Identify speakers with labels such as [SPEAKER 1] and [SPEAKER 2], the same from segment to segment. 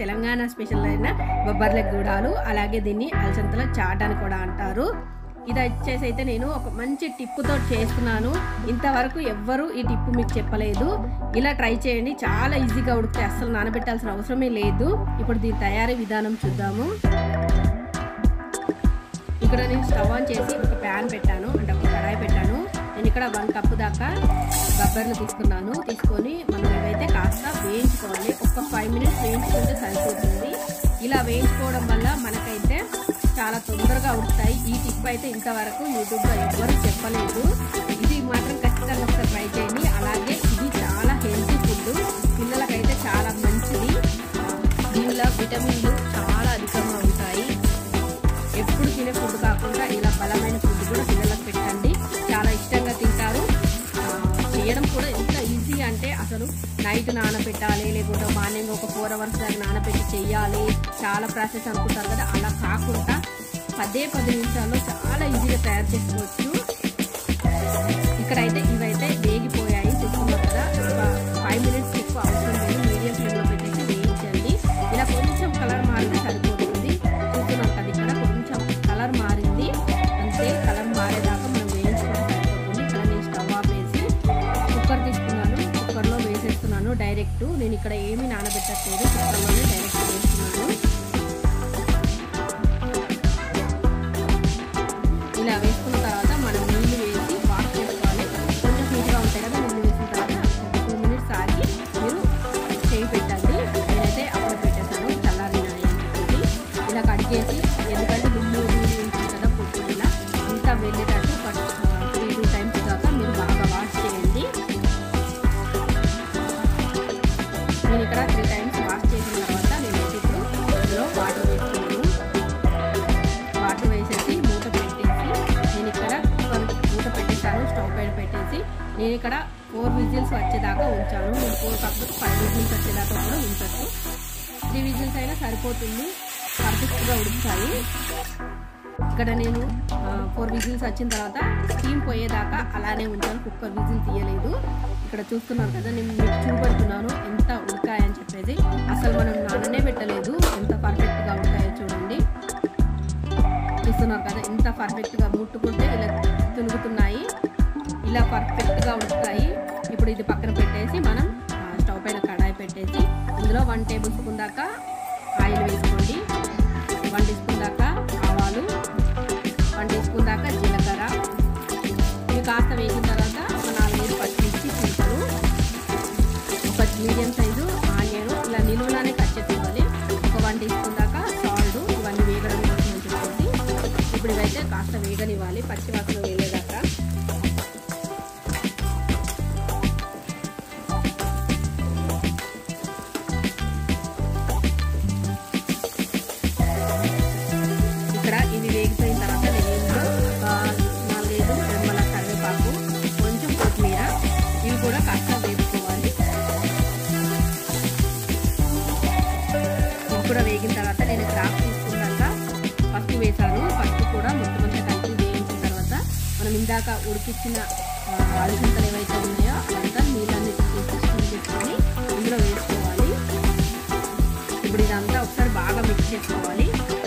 [SPEAKER 1] Telangana special అయిన బొబ్బర్ల గూడాలు అలాగే దీన్ని అలసంతల చాట్ అని కూడా అంటారు ఇది వచ్చేసి అయితే నేను ఒక మంచి టిప్పుతో చేస్తున్నాను ఇంతవరకు ఎవ్వరూ ఈ టిప్పు మీకు చెప్పలేదు ఇలా ట్రై చేయండి చాలా ఈజీగా ఉడికితే అస్సలు నానబెట్టాల్సిన అవసరమే లేదు ఇప్పుడు దీని తయారీ విధానం చూద్దాము ఇక్కడ నేను స్టవ్ ఆన్ చేసి ఒక ప్యాన్ పెట్టాను అంటే ఒక కడాయి పెట్టాను నేను ఇక్కడ వన్ కప్ దాకా బబ్బర్లు తీసుకున్నాను తీసుకొని మనం ఏవైతే కాస్త వేయించుకోవాలి ఒక ఫైవ్ మినిట్స్ వేయించుకుంటే సరిపోతుంది ఇలా వేయించుకోవడం వల్ల మనకైతే చాలా తొందరగా ఉడుకుతాయి ఈ టిప్ అయితే ఇంతవరకు యూట్యూబ్లో ఎవ్వరూ చెప్పలేదు ఇది మాత్రం ఖచ్చితంగా ఒకసారి ట్రై చేయండి అలాగే ఇది చాలా హెల్తీ ఫుడ్ పిల్లలకైతే చాలా మంచిది దీనిలో విటమిన్లు చాలా అధికంగా ఉంటాయి ఎప్పుడు తినే ఫుడ్ కాకుండా ఇలా బలమైన ఫుడ్ కూడా పిల్లలకు పెట్టండి చాలా ఇష్టంగా తింటారు ఆ, చేయడం కూడా ఎంత ఈజీ అంటే అసలు నైట్ నానబెట్టాలి లేకుంటే మార్నింగ్ ఒక ఫోర్ అవర్స్ దాకా నానబెట్టి చెయ్యాలి చాలా ప్రాసెస్ అనుకుంటారు కదా అలా కాకుండా పదే పది నిమిషాల్లో చాలా ఈజీగా తయారు చేసుకోవచ్చు ఇక్కడైతే ఇవైతే వేగిపోయాయి చూస్తున్నారు కదా ఒక ఫైవ్ మినిట్స్ ఎక్కువ అవసరం లేదు మీడియం ఫ్లేమ్లో పెట్టేసి వేయించండి ఇలా కొంచెం కలర్ మారితే సరిపోతుంది చూస్తున్నాం కదా ఇక్కడ కొంచెం కలర్ మారింది అంతే కలర్ మారేదాకా మనం వేయించుకోవడం సరిపోతుంది ఇక్కడ నేను స్టవ్ ఆఫ్ వేసి కుక్కర్ తీసుకున్నాను కుక్కర్లో వేసేస్తున్నాను డైరెక్ట్ నేను ఇక్కడ ఏమీ నానబెట్టట్లేదు కుక్కర్లోనే డైరెక్ట్ వేస్తున్నాను ఇలా వేసుకున్న తర్వాత మనం నీళ్ళు వేసి వాష్ చేసుకోవాలి కొంచెం హీట్గా ఉంటాయి కదా నీళ్ళు వేసిన తర్వాత ఒక టూ మినిట్స్ ఆగి మీరు చేయి పెట్టండి నేనైతే అప్పుడు పెట్టేశాను చల్లారినాయి అని చెప్పేసి ఇలా కడిగేసి ఎందుకంటే దుమ్ము నీళ్ళు ఉంటుంది కదా పుట్టు ఇలా అంతా వెళ్ళేటట్టు త్రీ టూ టైమ్స్ దాకా మీరు బాగా వాష్ చేయండి నేను ఇక్కడ త్రీ టైమ్స్ వాష్ చేసిన తర్వాత నేనైతే ఇప్పుడు ఇందులో వాటర్ వేసుకున్నాను వాటర్ వేసేసి మూత పెట్టేసి నేను ఇక్కడ కుక్కర్ మూత పెట్టేశాను స్టవ్ పైన పెట్టేసి నేను ఇక్కడ ఫోర్ విజిల్స్ వచ్చేదాకా ఉంచాను నేను ఫోర్ కప్స్ ఫైవ్ విజిల్స్ వచ్చేదాకా కూడా ఉంచచ్చు త్రీ విజిల్స్ అయినా సరిపోతుంది పర్ఫెక్ట్గా ఉడుకుతాయి ఇక్కడ నేను ఫోర్ విజిల్స్ వచ్చిన తర్వాత స్టీమ్ పోయేదాకా అలానే ఉంచాను కుక్కర్ విజిల్ తీయలేదు ఇక్కడ చూస్తున్నారు కదా నేను మీకు చూపెడుతున్నాను ఎంత ఉడకాయని చెప్పేసి అసలు మనం నాననే పెట్టలేదు ఎంత పర్ఫెక్ట్గా ఉంటాయో చూడండి చూస్తున్నారు కదా ఎంత పర్ఫెక్ట్గా ముట్టుకుంటే ఇలా తునుగుతున్నాయి ఇలా పర్ఫెక్ట్గా ఉడుకుతాయి ఇప్పుడు ఇది పక్కన పెట్టేసి మనం ఆ, స్టవ్ పైన కడాయి పెట్టేసి ఇందులో వన్ టేబుల్ స్పూన్ దాకా ఆయిల్ వేసుకోండి వన్ టీ స్పూన్ దాకా ఆవాలు వన్ టీ స్పూన్ దాకా జీలకర్ర ఇవి కాస్త వేసిన తర్వాత ఒక నాలుగైదు పచ్చిమిర్చి చింతలు ఒక మీడియం సైజు ఆనియన్ ఇలా నిలువులానే కట్ చేసుకోవాలి ఒక వన్ టీ స్పూన్ దాకా సాల్ట్ ఇవన్నీ వేగడం కోసం అని చెప్పేసి ఇప్పుడు ఇవైతే కాస్త వేగనివ్వాలి పచ్చి వాసన వేలేదాకా ఇక్కడ ఇవి వేగిపోయిన తర్వాత నేను ఇందులో ఒక నాలుగైదు రెమ్మల కరివేపాకు కొంచెం కొత్తిమీర ఇవి కూడా కాస్త వేపుకోవాలి ఇవి కూడా వేగిన తర్వాత నేను క్రాప్ తీసుకున్నాక పసుపు వేసాను పసుపు కూడా మొత్తం అంతా కలిపి వేయించిన తర్వాత మనం ఇందాక ఉడికిచ్చిన ఆ, అలసంతలు ఏవైతే ఉన్నాయో అదంతా నీళ్ళన్ని తీసుకొని తీసుకొని ఇందులో వేసుకోవాలి ఇప్పుడు ఇదంతా ఒకసారి బాగా మిక్స్ చేసుకోవాలి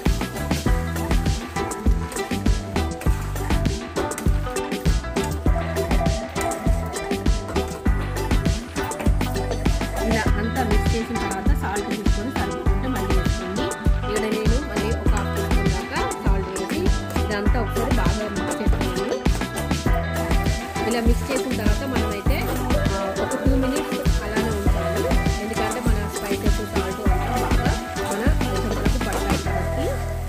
[SPEAKER 1] ఇలా అంతా మిక్స్ చేసిన తర్వాత సాల్ట్ తీసుకొని సరిపోతుంటే మళ్ళీ వేసుకోండి ఇక్కడ నేను మళ్ళీ ఒక హాఫ్ టీ స్పూన్ దాకా సాల్ట్ వేసి ఇదంతా ఒకసారి బాగా మిక్స్ చేసుకోండి ఇలా మిక్స్ చేసిన తర్వాత మనమైతే ఆ, ఒక టూ మినిట్స్ అలానే ఉంచాలి ఎందుకంటే మన స్పైసెస్ సాల్ట్ అంతా బాగా మన అలసందలకు పడతాయి కాబట్టి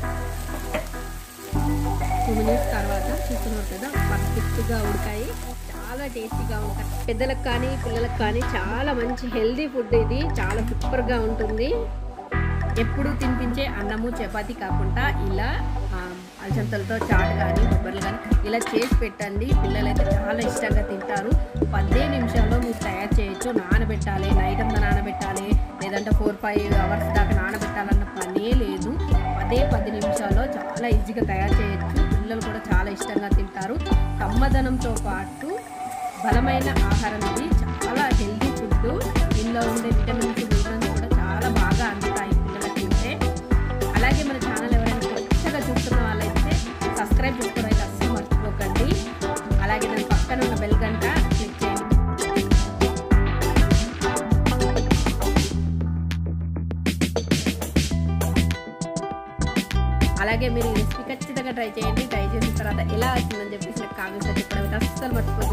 [SPEAKER 1] టూ మినిట్స్ తర్వాత చూస్తున్నారు కదా పర్ఫెక్ట్గా ఉడకాయి చాలా టేస్టీగా ఉంటాయి పెద్దలకు కానీ పిల్లలకు కానీ చాలా మంచి హెల్దీ ఫుడ్ ఇది చాలా సూపర్గా ఉంటుంది ఎప్పుడు తినిపించే అన్నము చపాతి కాకుండా ఇలా ఆ, అలసంతలతో చాట్ కానీ బొబ్బర్లు కానీ ఇలా చేసి పెట్టండి పిల్లలైతే చాలా ఇష్టంగా తింటారు పదే నిమిషాల్లో మీరు తయారు చేయొచ్చు నానబెట్టాలి నైట్ అంతా నానబెట్టాలి లేదంటే ఫోర్ ఫైవ్ అవర్స్ దాకా నానబెట్టాలన్న పనే లేదు పదే పది నిమిషాల్లో చాలా ఈజీగా తయారు చేయొచ్చు పిల్లలు కూడా చాలా ఇష్టంగా తింటారు కమ్మదనంతో పాటు బలమైన ఆహారం ఇది చాలా హెల్దీ ఫుడ్ ఇందులో ఉండే విటమిన్స్ మినరల్స్ కూడా చాలా బాగా అందుతాయి పిల్లలకి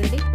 [SPEAKER 1] ఆల్రెడీ